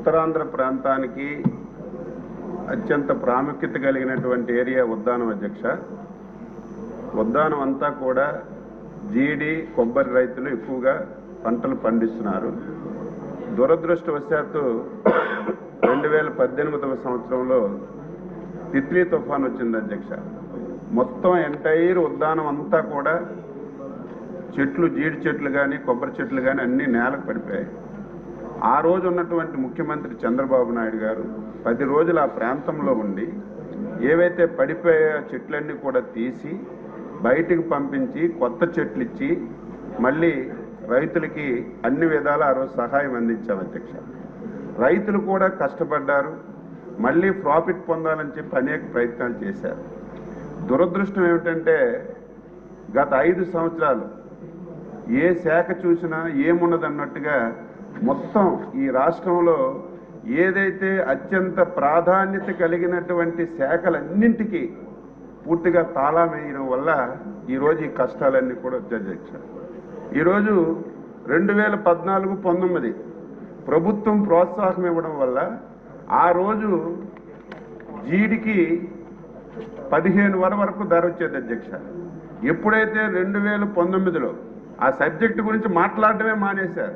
ఉత్తరాంధ్ర ప్రాంతానికి అత్యంత ప్రాముఖ్యత కలిగినటువంటి ఏరియా ఉద్దానం అధ్యక్ష ఉద్దానం అంతా కూడా జీడి కొబ్బరి రైతులు ఎక్కువగా పంటలు పండిస్తున్నారు దురదృష్టవశాత్తు రెండు వేల పద్దెనిమిదవ సంవత్సరంలో తిత్లీ తుఫాన్ వచ్చింది అధ్యక్ష మొత్తం ఎంటైర్ ఉద్దానం అంతా కూడా చెట్లు జీడి చెట్లు కానీ కొబ్బరి చెట్లు కానీ అన్ని నేలకు పడిపోయాయి ఆ రోజు ఉన్నటువంటి ముఖ్యమంత్రి చంద్రబాబు నాయుడు గారు పది రోజులు ఆ ప్రాంతంలో ఉండి ఏవైతే పడిపోయే చెట్లన్నీ కూడా తీసి బయటికి పంపించి కొత్త చెట్లు ఇచ్చి మళ్ళీ రైతులకి అన్ని విధాల ఆ రోజు సహాయం అందించాం అధ్యక్ష రైతులు కూడా కష్టపడ్డారు మళ్ళీ ప్రాఫిట్ పొందాలని చెప్పి అనేక ప్రయత్నాలు చేశారు దురదృష్టం ఏమిటంటే గత ఐదు సంవత్సరాలు ఏ శాఖ చూసినా ఏమున్నదన్నట్టుగా మొత్తం ఈ రాష్ట్రంలో ఏదైతే అత్యంత ప్రాధాన్యత కలిగినటువంటి శాఖలన్నింటికీ పూర్తిగా తాళా వేయడం వల్ల ఈరోజు ఈ కష్టాలన్నీ కూడా వచ్చాయి అధ్యక్ష ఈరోజు రెండు వేల పద్నాలుగు పంతొమ్మిది ప్రభుత్వం ప్రోత్సాహం ఇవ్వడం వల్ల ఆ రోజు జీడికి పదిహేను వర వరకు ధర వచ్చేది అధ్యక్ష ఎప్పుడైతే రెండు వేల పంతొమ్మిదిలో ఆ సబ్జెక్టు గురించి మాట్లాడటమే మానేశారు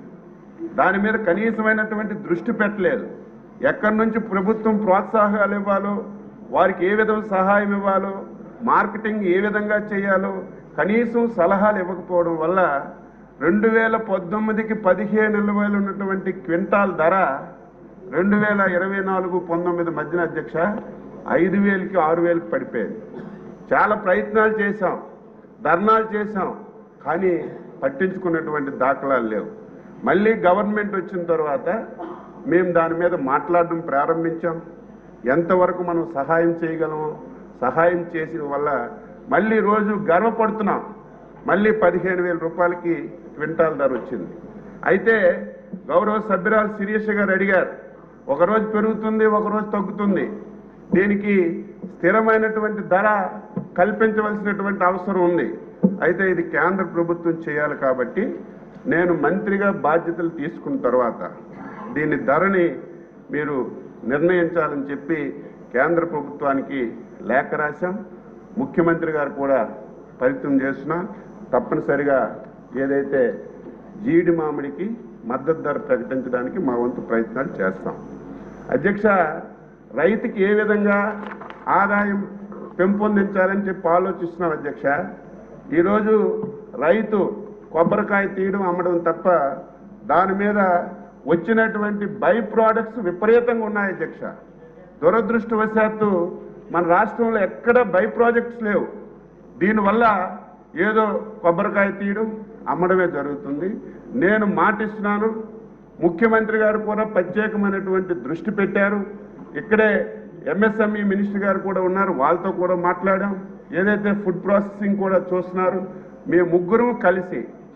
దాని మీద కనీసమైనటువంటి దృష్టి పెట్టలేదు ఎక్కడి నుంచి ప్రభుత్వం ప్రోత్సాహాలు ఇవ్వాలో వారికి ఏ విధంగా సహాయం ఇవ్వాలో మార్కెటింగ్ ఏ విధంగా చేయాలో కనీసం సలహాలు ఇవ్వకపోవడం వల్ల రెండు వేల పద్దొమ్మిదికి పదిహేను వేలు ఉన్నటువంటి క్వింటాల్ ధర రెండు వేల ఇరవై నాలుగు పంతొమ్మిది మధ్యన అధ్యక్ష ఐదు వేలకి ఆరు వేలకి పడిపోయింది చాలా ప్రయత్నాలు చేశాం ధర్నాలు చేశాం కానీ పట్టించుకున్నటువంటి దాఖలాలు లేవు మళ్ళీ గవర్నమెంట్ వచ్చిన తర్వాత మేము దాని మీద మాట్లాడడం ప్రారంభించాం ఎంతవరకు మనం సహాయం చేయగలము సహాయం చేసిన వల్ల మళ్ళీ రోజు గర్వపడుతున్నాం మళ్ళీ పదిహేను వేల రూపాయలకి క్వింటాల్ ధర వచ్చింది అయితే గౌరవ సభ్యురాలు శిరీష గారు అడిగారు ఒకరోజు పెరుగుతుంది ఒకరోజు తగ్గుతుంది దీనికి స్థిరమైనటువంటి ధర కల్పించవలసినటువంటి అవసరం ఉంది అయితే ఇది కేంద్ర ప్రభుత్వం చేయాలి కాబట్టి నేను మంత్రిగా బాధ్యతలు తీసుకున్న తర్వాత దీని ధరని మీరు నిర్ణయించాలని చెప్పి కేంద్ర ప్రభుత్వానికి లేఖ రాశాం ముఖ్యమంత్రి గారు కూడా ప్రయత్నం చేస్తున్నా తప్పనిసరిగా ఏదైతే జీడి మామిడికి మద్దతు ధర ప్రకటించడానికి మా వంతు ప్రయత్నాలు చేస్తాం అధ్యక్ష రైతుకి ఏ విధంగా ఆదాయం పెంపొందించాలని చెప్పి ఆలోచిస్తున్నాం అధ్యక్ష ఈరోజు రైతు కొబ్బరికాయ తీయడం అమ్మడం తప్ప దాని మీద వచ్చినటువంటి బై ప్రోడక్ట్స్ విపరీతంగా ఉన్నాయి అధ్యక్ష దురదృష్టవశాత్తు మన రాష్ట్రంలో ఎక్కడ బై ప్రాజెక్ట్స్ లేవు దీనివల్ల ఏదో కొబ్బరికాయ తీయడం అమ్మడమే జరుగుతుంది నేను మాటిస్తున్నాను ముఖ్యమంత్రి గారు కూడా ప్రత్యేకమైనటువంటి దృష్టి పెట్టారు ఇక్కడే ఎంఎస్ఎంఈ మినిస్టర్ గారు కూడా ఉన్నారు వాళ్ళతో కూడా మాట్లాడాం ఏదైతే ఫుడ్ ప్రాసెసింగ్ కూడా చూస్తున్నారు మేము ముగ్గురు కలిసి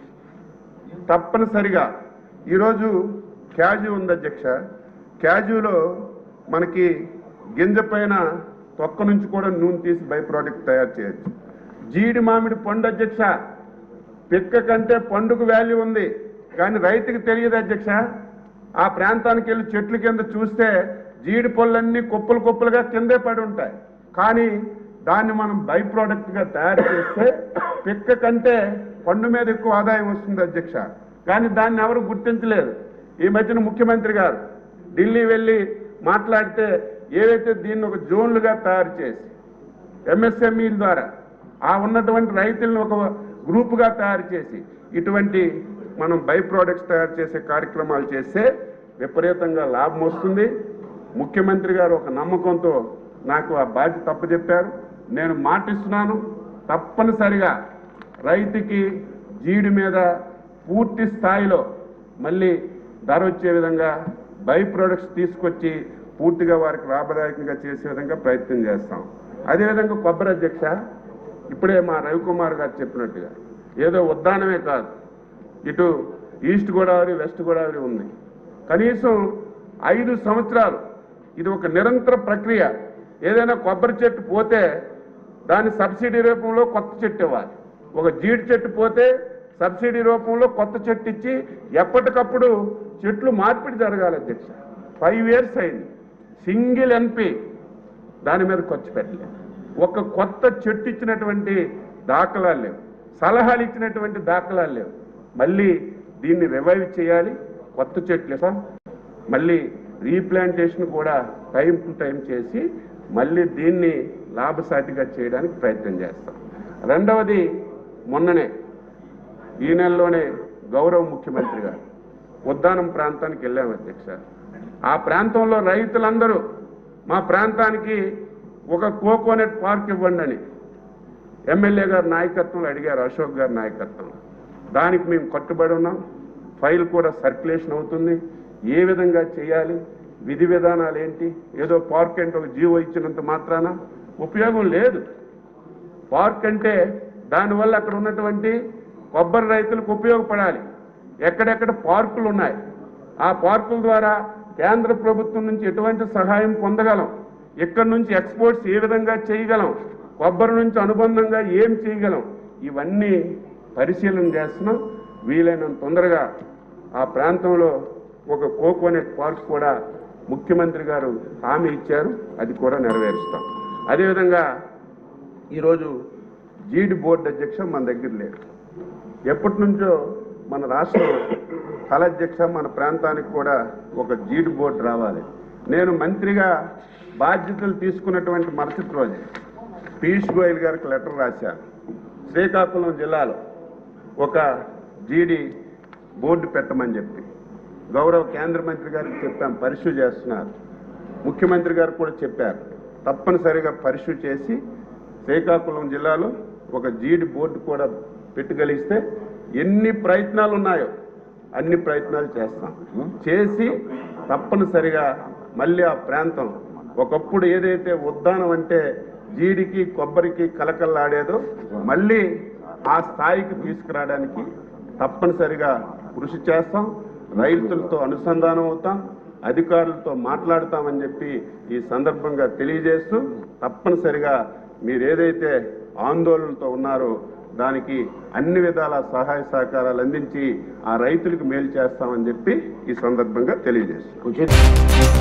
తప్పనిసరిగా ఈరోజు క్యాజు ఉంది అధ్యక్ష క్యాజులో మనకి గింజ పైన తొక్క నుంచి కూడా నూనె తీసి బై ప్రోడక్ట్ తయారు చేయొచ్చు జీడి మామిడి పండు అధ్యక్ష పిక్క కంటే పండుగ వాల్యూ ఉంది కానీ రైతుకి తెలియదు అధ్యక్ష ఆ ప్రాంతానికి వెళ్ళి చెట్ల కింద చూస్తే జీడి పళ్ళన్నీ కుప్పలు కుప్పలుగా కిందే పడి ఉంటాయి కానీ దాన్ని మనం బై ప్రోడక్ట్గా తయారు చేస్తే పిక్క కంటే పండు మీద ఎక్కువ ఆదాయం వస్తుంది అధ్యక్ష కానీ దాన్ని ఎవరు గుర్తించలేదు ఈ మధ్యన ముఖ్యమంత్రి గారు ఢిల్లీ వెళ్ళి మాట్లాడితే ఏవైతే దీన్ని ఒక జోన్లుగా తయారు చేసి ఎంఎస్ఎంఈల ద్వారా ఆ ఉన్నటువంటి రైతులను ఒక గ్రూపుగా తయారు చేసి ఇటువంటి మనం బై ప్రోడక్ట్స్ తయారు చేసే కార్యక్రమాలు చేస్తే విపరీతంగా లాభం వస్తుంది ముఖ్యమంత్రి గారు ఒక నమ్మకంతో నాకు ఆ బాధ్యత తప్పచెప్పారు నేను మాటిస్తున్నాను తప్పనిసరిగా రైతుకి జీడి మీద పూర్తి స్థాయిలో మళ్ళీ ధర వచ్చే విధంగా బై ప్రొడక్ట్స్ తీసుకొచ్చి పూర్తిగా వారికి లాభదాయకంగా చేసే విధంగా ప్రయత్నం చేస్తాం అదేవిధంగా కొబ్బరి అధ్యక్ష ఇప్పుడే మా రవికుమార్ గారు చెప్పినట్టుగా ఏదో ఉద్దానమే కాదు ఇటు ఈస్ట్ గోదావరి వెస్ట్ గోదావరి ఉంది కనీసం ఐదు సంవత్సరాలు ఇది ఒక నిరంతర ప్రక్రియ ఏదైనా కొబ్బరి చెట్టు పోతే దాని సబ్సిడీ రూపంలో కొత్త చెట్టు ఇవ్వాలి ఒక జీడి చెట్టు పోతే సబ్సిడీ రూపంలో కొత్త చెట్టు ఇచ్చి ఎప్పటికప్పుడు చెట్లు మార్పిడి జరగాలి అధ్యక్ష ఫైవ్ ఇయర్స్ అయింది సింగిల్ ఎన్పి దాని మీద ఖర్చు పెట్టలేదు ఒక కొత్త చెట్టు ఇచ్చినటువంటి దాఖలాలు లేవు సలహాలు ఇచ్చినటువంటి దాఖలాలు లేవు మళ్ళీ దీన్ని రివైవ్ చేయాలి కొత్త చెట్లు సార్ మళ్ళీ రీప్లాంటేషన్ కూడా టైం టు టైం చేసి మళ్ళీ దీన్ని లాభసాటిగా చేయడానికి ప్రయత్నం చేస్తాం రెండవది మొన్ననే ఈ నెలలోనే గౌరవ ముఖ్యమంత్రి గారు ఉద్దానం ప్రాంతానికి వెళ్ళాము అధ్యక్ష ఆ ప్రాంతంలో రైతులందరూ మా ప్రాంతానికి ఒక కోకోనట్ పార్క్ ఇవ్వండి అని ఎమ్మెల్యే గారి నాయకత్వంలో అడిగారు అశోక్ గారి నాయకత్వంలో దానికి మేము కట్టుబడి ఉన్నాం ఫైల్ కూడా సర్క్యులేషన్ అవుతుంది ఏ విధంగా చేయాలి విధి విధానాలు ఏంటి ఏదో పార్క్ అంటే ఒక జీవో ఇచ్చినంత మాత్రాన ఉపయోగం లేదు పార్క్ అంటే దానివల్ల అక్కడ ఉన్నటువంటి కొబ్బరి రైతులకు ఉపయోగపడాలి ఎక్కడెక్కడ పార్కులు ఉన్నాయి ఆ పార్కుల ద్వారా కేంద్ర ప్రభుత్వం నుంచి ఎటువంటి సహాయం పొందగలం ఇక్కడ నుంచి ఎక్స్పోర్ట్స్ ఏ విధంగా చేయగలం కొబ్బరి నుంచి అనుబంధంగా ఏం చేయగలం ఇవన్నీ పరిశీలన చేస్తున్నాం వీలైనంత తొందరగా ఆ ప్రాంతంలో ఒక కోకోనట్ పార్క్ కూడా ముఖ్యమంత్రి గారు హామీ ఇచ్చారు అది కూడా నెరవేరుస్తాం అదేవిధంగా ఈరోజు జీడి బోర్డు అధ్యక్ష మన దగ్గర లేదు ఎప్పటి నుంచో మన రాష్ట్రం కళాధ్యక్ష మన ప్రాంతానికి కూడా ఒక జీడి బోర్డు రావాలి నేను మంత్రిగా బాధ్యతలు తీసుకున్నటువంటి మరుసటి రోజే పీయూష్ గోయల్ గారికి లెటర్ రాశాను శ్రీకాకుళం జిల్లాలో ఒక జీడి బోర్డు పెట్టమని చెప్పి గౌరవ కేంద్ర మంత్రి గారికి చెప్పాం పరిశు చేస్తున్నారు ముఖ్యమంత్రి గారు కూడా చెప్పారు తప్పనిసరిగా పరిశు చేసి శ్రీకాకుళం జిల్లాలో ఒక జీడి బోర్డు కూడా పెట్టగలిగిస్తే ఎన్ని ప్రయత్నాలు ఉన్నాయో అన్ని ప్రయత్నాలు చేస్తాం చేసి తప్పనిసరిగా మళ్ళీ ఆ ప్రాంతం ఒకప్పుడు ఏదైతే ఉద్దానం అంటే జీడికి కొబ్బరికి కలకల్లాడేదో మళ్ళీ ఆ స్థాయికి తీసుకురావడానికి తప్పనిసరిగా కృషి చేస్తాం రైతులతో అనుసంధానం అవుతాం అధికారులతో మాట్లాడతామని చెప్పి ఈ సందర్భంగా తెలియజేస్తూ తప్పనిసరిగా మీరు ఏదైతే ఆందోళనతో ఉన్నారో దానికి అన్ని విధాల సహాయ సహకారాలు అందించి ఆ రైతులకు మేలు చేస్తామని చెప్పి ఈ సందర్భంగా తెలియజేస్తున్నాం